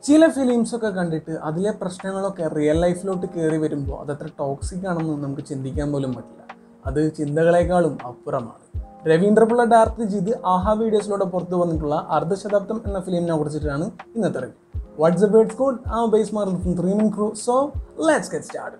ചില ഫിലിംസ് ഒക്കെ കണ്ടിട്ട് അതിലെ പ്രശ്നങ്ങളൊക്കെ റിയൽ ലൈഫിലോട്ട് കയറി വരുമ്പോൾ അതത്ര ടോക്സിക് ആണെന്ന് നമുക്ക് ചിന്തിക്കാൻ പോലും പറ്റില്ല അത് ചിന്തകളെക്കാളും അപ്പുറമാണ് രവീന്ദ്രപിള്ള ഡയറക്ട് ചെയ്ത് ആഹാ വീഡിയോസിലൂടെ പുറത്തു വന്നിട്ടുള്ള അർദ്ധശതാബ്ദം എന്ന ഫിലിമിനെ കുറിച്ചിട്ടാണ് ഇന്നത്തെ review what's a words code ആ ബേസ് മാർക്കും ഫ്രം ത്രീ മിൻ ക്രൂ സോ ലെറ്റ്സ് ഗെറ്റ് സ്റ്റാർട്ട്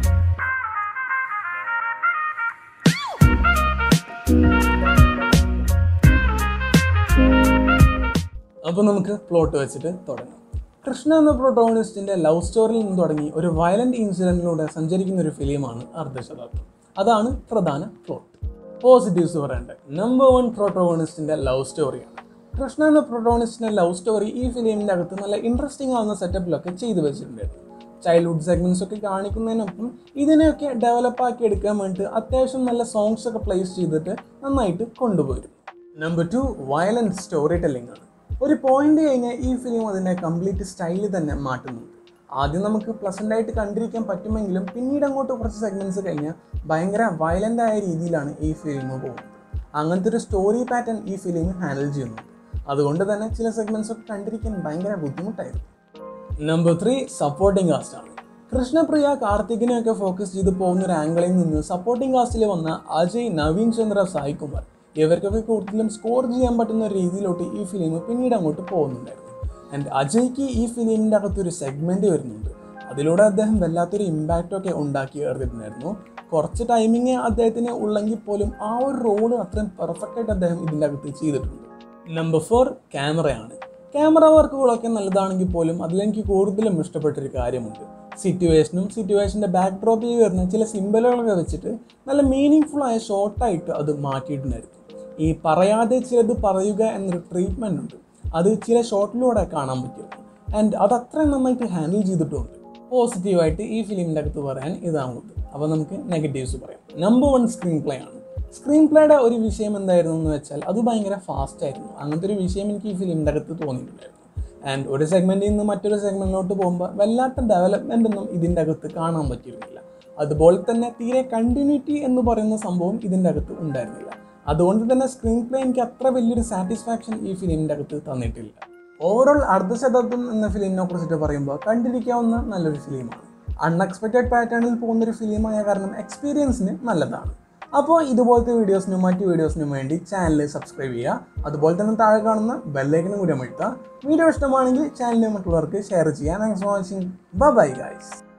അപ്പോൾ നമുക്ക് പ്ലോട്ട് വെച്ചിട്ട് തുടങ്ങാം കൃഷ്ണ എന്ന പ്രൊട്ടോണിസ്റ്റിന്റെ ലവ് സ്റ്റോറിയിൽ നിന്ന് തുടങ്ങി ഒരു വയലന്റ് ഇൻസിഡന്റിലൂടെ സഞ്ചരിക്കുന്ന ഒരു ഫിലിമാണ് അർദ്ധശതാബ്ദം അതാണ് പ്രധാന പ്ലോട്ട് പോസിറ്റീവ്സ് പറയേണ്ടത് നമ്പർ വൺ പ്രൊട്ടോണിസ്റ്റിന്റെ ലവ് സ്റ്റോറിയാണ് കൃഷ്ണ എന്ന പ്രൊട്ടോണിസ്റ്റിന്റെ ലവ് സ്റ്റോറി ഈ ഫിലിമിന്റെ അകത്ത് നല്ല ഇൻട്രസ്റ്റിംഗ് ആവുന്ന സെറ്റപ്പിലൊക്കെ ചെയ്തു വെച്ചിട്ടുണ്ടായിരുന്നു ചൈൽഡ്ഹുഡ് സെഗ്മെന്റ്സ് ഒക്കെ കാണിക്കുന്നതിനൊപ്പം ഇതിനെയൊക്കെ ഡെവലപ്പ് ആക്കി എടുക്കാൻ വേണ്ടിയിട്ട് അത്യാവശ്യം നല്ല സോങ്സ് ഒക്കെ പ്ലേസ് ചെയ്തിട്ട് നന്നായിട്ട് കൊണ്ടുപോയിരുന്നു number two violence story telling ആണ് ഒരു പോയിന്റ് കഴിഞ്ഞാൽ ഈ ഫിലിം അതിൻ്റെ കംപ്ലീറ്റ് സ്റ്റൈല് തന്നെ മാറ്റുന്നുണ്ട് ആദ്യം നമുക്ക് പ്ലസൻ്റ് ആയിട്ട് കണ്ടിരിക്കാൻ പറ്റുമെങ്കിലും പിന്നീട് അങ്ങോട്ട് കുറച്ച് സെഗ്മെൻറ്റ്സ് കഴിഞ്ഞാൽ ഭയങ്കര വയലൻ്റ് ആയ രീതിയിലാണ് ഈ ഫിലിം പോകുന്നത് അങ്ങനത്തെ ഒരു സ്റ്റോറി പാറ്റേൺ ഈ ഫിലിം ഹാൻഡിൽ ചെയ്യുന്നുണ്ട് അതുകൊണ്ട് തന്നെ ചില സെഗ്മെൻറ്റ്സ് ഒക്കെ കണ്ടിരിക്കാൻ ഭയങ്കര ബുദ്ധിമുട്ടായിരുന്നു നമ്പർ ത്രീ സപ്പോർട്ടിംഗ് കാസ്റ്റ് ആണ് കൃഷ്ണപ്രിയ കാർത്തികിനെയൊക്കെ ഫോക്കസ് ചെയ്ത് പോകുന്ന ഒരു ആംഗിളിൽ നിന്ന് സപ്പോർട്ടിംഗ് കാസ്റ്റിൽ വന്ന അജയ് നവീൻ ചന്ദ്ര സായി കുമാർ ഇവർക്കൊക്കെ കൂടുതലും സ്കോർ ചെയ്യാൻ പറ്റുന്ന ഒരു രീതിയിലോട്ട് ഈ ഫിലിം പിന്നീട് അങ്ങോട്ട് പോകുന്നുണ്ടായിരുന്നു ആൻഡ് അജയ്ക്ക് ഈ ഫിലിമിൻ്റെ അകത്തൊരു സെഗ്മെൻറ്റ് വരുന്നുണ്ട് അതിലൂടെ അദ്ദേഹം വല്ലാത്തൊരു ഇമ്പാക്റ്റ് ഒക്കെ ഉണ്ടാക്കി എറിഞ്ഞിട്ടുണ്ടായിരുന്നു കുറച്ച് ടൈമിങ് അദ്ദേഹത്തിന് ഉള്ളെങ്കിൽ പോലും ആ ഒരു റോള് അത്രയും പെർഫെക്റ്റ് ആയിട്ട് അദ്ദേഹം ഇതിൻ്റെ അകത്ത് ചെയ്തിട്ടുണ്ട് നമ്പർ ഫോർ ക്യാമറയാണ് ക്യാമറ വർക്കുകളൊക്കെ നല്ലതാണെങ്കിൽ പോലും അതിലെനിക്ക് കൂടുതലും ഇഷ്ടപ്പെട്ടൊരു കാര്യമുണ്ട് സിറ്റുവേഷനും സിറ്റുവേഷൻ്റെ ബാക്ക് ഡ്രോപ്പിൽ വരുന്ന ചില സിമ്പലുകളൊക്കെ വെച്ചിട്ട് നല്ല മീനിങ് ഫുൾ ആയ ഷോർട്ടായിട്ട് അത് മാറ്റിയിട്ടുണ്ടായിരുന്നു ഈ പറയാതെ ചിലത് പറയുക എന്നൊരു ട്രീറ്റ്മെൻ്റ് ഉണ്ട് അത് ചില ഷോട്ടിലൂടെ കാണാൻ പറ്റും ആൻഡ് അത് അത്രയും നന്നായിട്ട് ഹാൻഡിൽ ചെയ്തിട്ടുമുണ്ട് പോസിറ്റീവായിട്ട് ഈ ഫിലിമിൻ്റെ അകത്ത് പറയാൻ ഇതാണുള്ളത് അപ്പോൾ നമുക്ക് നെഗറ്റീവ്സ് പറയാം നമ്പർ വൺ സ്ക്രീൻ പ്ലേ ആണ് സ്ക്രീൻ പ്ലേയുടെ ഒരു വിഷയം എന്തായിരുന്നു എന്ന് വെച്ചാൽ അത് ഭയങ്കര ഫാസ്റ്റ് ആയിരുന്നു അങ്ങനത്തെ ഒരു വിഷയം എനിക്ക് ഈ ഫിലിമിൻ്റെ അകത്ത് തോന്നിയിട്ടുണ്ടായിരുന്നു ആൻഡ് ഒരു സെഗ്മെൻറ്റിൽ നിന്ന് മറ്റൊരു സെഗ്മെൻറ്റിലോട്ട് പോകുമ്പോൾ വല്ലാത്ത ഡെവലപ്മെൻ്റ് ഒന്നും ഇതിൻ്റെ അകത്ത് കാണാൻ പറ്റിയിരുന്നില്ല അതുപോലെ തന്നെ തീരെ കണ്ടിന്യൂറ്റി എന്ന് പറയുന്ന സംഭവം ഇതിൻ്റെ അകത്ത് ഉണ്ടായിരുന്നില്ല അതുകൊണ്ട് തന്നെ സ്ക്രീൻ പ്ലേ എനിക്ക് അത്ര വലിയൊരു സാറ്റിസ്ഫാക്ഷൻ ഈ ഫിലിമിൻ്റെ അകത്ത് തന്നിട്ടില്ല ഓവറോൾ അർദ്ധശതാബ്ദം എന്ന ഫിലിമിനെ കുറിച്ചിട്ട് പറയുമ്പോൾ കണ്ടിരിക്കാവുന്ന നല്ലൊരു ഫിലിമാണ് അൺഎക്സ്പെക്റ്റഡ് പാറ്റേണിൽ പോകുന്ന ഒരു ഫിലിമായ കാരണം എക്സ്പീരിയൻസിന് നല്ലതാണ് അപ്പോൾ ഇതുപോലത്തെ വീഡിയോസിനും മറ്റു വീഡിയോസിനും വേണ്ടി ചാനൽ സബ്സ്ക്രൈബ് ചെയ്യുക അതുപോലെ തന്നെ താഴെ കാണുന്ന ബെല്ലൈക്കനും കൂടി അമഴ്ത്തുക വീഡിയോ ഇഷ്ടമാണെങ്കിൽ ചാനലിനെ മറ്റുള്ളവർക്ക് ഷെയർ ചെയ്യാൻ thanks for watching bye guys